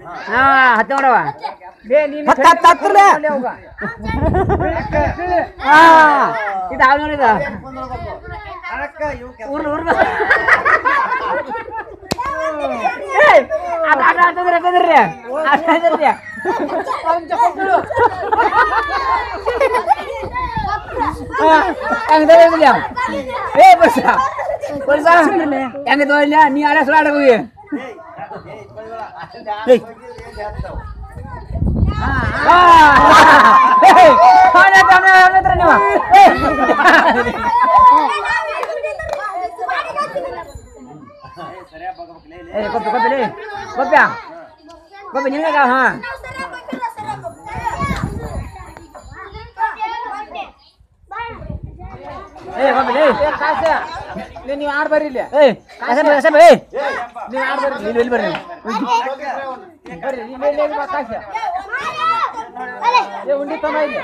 ಹಾ ಹತ್ತೆ ನೋಡವ ಹತ್ತ ಹತ್ತ ಹತ್ತರ್ಲೆ ಹಾ ಇದು ಹಾವು ನೋಡಿದ ಊರ್ಲು ಊರ್ಲು ಏಯ್, ಆಟ ಆಟ ಆಡ್ತಿದ್ರಿ ಆಡ್ತಿದ್ರಿ ಆಟ ಆಡ್ತಿದ್ರಿ ಹೆಂಗ್ ತಗೊಂಡಿಲ್ಲ ಏ ಬರ್ಸ ಬರ್ಸ ಹೆಂಗ ತಗೊಂಡಿಲ್ಲ ನೀ ಆಡ ಸುಳ ಆಡಕ್ ಹೋಗಿ ಏಯ್. ಆ, ಏಯ್, ಅವನ ಹತ್ರ, ಅವನ ಹತ್ರ ನೀವು ಏಯ್. ಏ ಕೊಪ್ಪಿ ಕೊಪ್ಪಿ ಲೇ ಕೊಪ್ಪ್ಯಾ ಕೊಪ್ಪಿ ನಿನಗ ಹಾ ಏ ಕೊಪ್ಪಿ ಲೇ ನೀವು ಆಡ್ ಬರ್ರಿ ಇಲ್ಲಿ ಏಯ್ ಕಸಬ ಕಸಬ ಏಯ್ ನೀವು ಆಡ್ ಬರ್ರಿ ಇಲ್ಲಿ ಇಲ್ಲಿ ಬರ್ರಿ ಬರ್ರಿ ಇಲ್ಲಿ ಇಲ್ಲಿ ಇಲ್ಲಿ ಬಾ ಕಾಸ ಏ ಉಂಡಿ ತಮ್ಮ ಇಲ್ಲಿ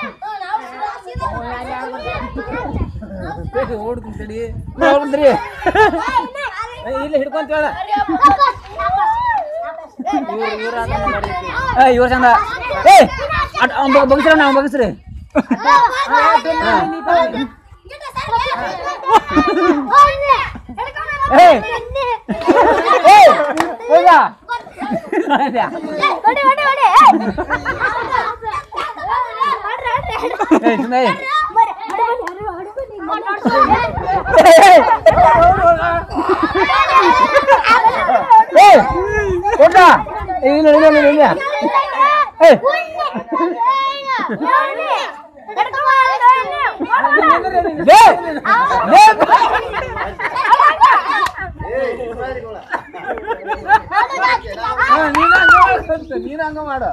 ಓಡ್ತೀನಿ ತಡಿ ನೋಡ್ರಿ ಏ, ಇಲ್ಲಿ ಹಿಡ್ಕೊಂತ ಹೇಳ ಇವ್ರು ಇವ್ರು ಅದನ್ನ ಮಾಡಿರ್ತೀವಿ ಏ ಇವ್ರ ಚಂದ ಏ ಅವ್ನು ಬಗ್ಸ್ರಿ ನಾವು ಬಗ್ಸ್ರಿ ಏಯ್ ಏಯ್ ಹೋಗ ಏಯ್ ಸುಮ್ಮನೆ ಏಯ್ ಏಯ್ ಕೊಡ್ಡ ಇಲ್ಲ ಇಲ್ಲ ಇಲ್ಲ ಇಲ್ಲ ಏಯ್ ಲೇ ಲೇ ನೀನು ಹಂಗ ಮಾಡು ನೀನು ಹಂಗ ಮಾಡು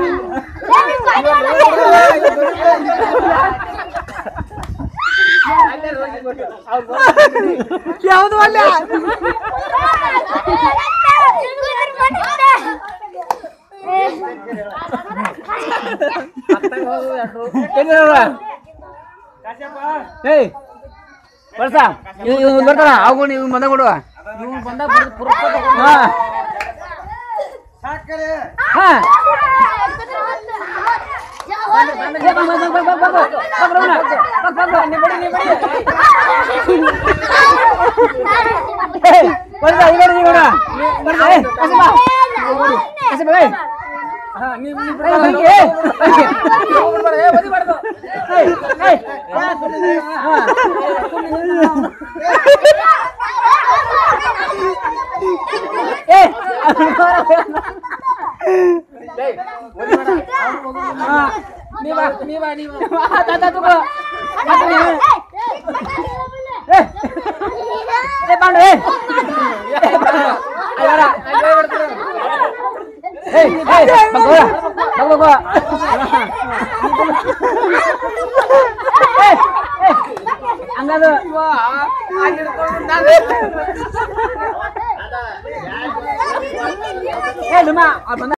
ಯಾವುದು ಅಲ್ಲ ಎಲ್ಲಿರವ ಏಯ್ ಬರ್ಸ ಇವ್ನು ಬರ್ತಾನ ಅವು ನೀವು ಬಂದ ಕೊಡುವ ಇವ್ನು ಬಂದಾಗ ಪುರುಪ ಹಾ ಹಾ ಏ, ಬಾ, ಬಾ, ಬಾ, ಬಾ, ಬಾ, ಬಾ, ಬಾ, ಬಾ, ರಮಣ. ಬಾ, ಬಾ, ಬಾ, ನೀ ಬಿಡಿ, ನೀ ಬಿಡಿ. ಏಯ್, ಬರ್ಸ, ಈ ಕಡೆ, ಈ ಕಡೆ. ಬರ್ಸ, ಏಯ್, ಕಸಿ ಬಾ. ಕಸಿ ಬಾ, ಏಯ್. ಹಾ ನೀವು ನೀವು ಏಯ್, ಬಂಗಿ, ಏಯ್, ಬಂಗಿ. ಏ ಬದಿ ಮಾಡ್ದು ಏಯ್, ಏಯ್, ಹಾ. ಏಯ್, ಹಾ. ನೀವ ನೀವ ನೀವ ಆ, ತಾತ, ತಗೋ. ಮತ್ತೆ ನೀನು. ಏಯ್, ಏಯ್, ಬಾಂಡು, ಏಯ್. ಏಯ್, ಬಾಂಡು. ಅಲ್ಲ, ಅಲ್ಲ. ಏಯ್, ಏಯ್, ಬಗ್ಗು, ಬಗ್ಗು, ಬಗ್ಗು. ಏಯ್, ಏಯ್, ಹಂಗದು ಏ ಡುಮ್ಮ ಅವ್ರು ಬಂದ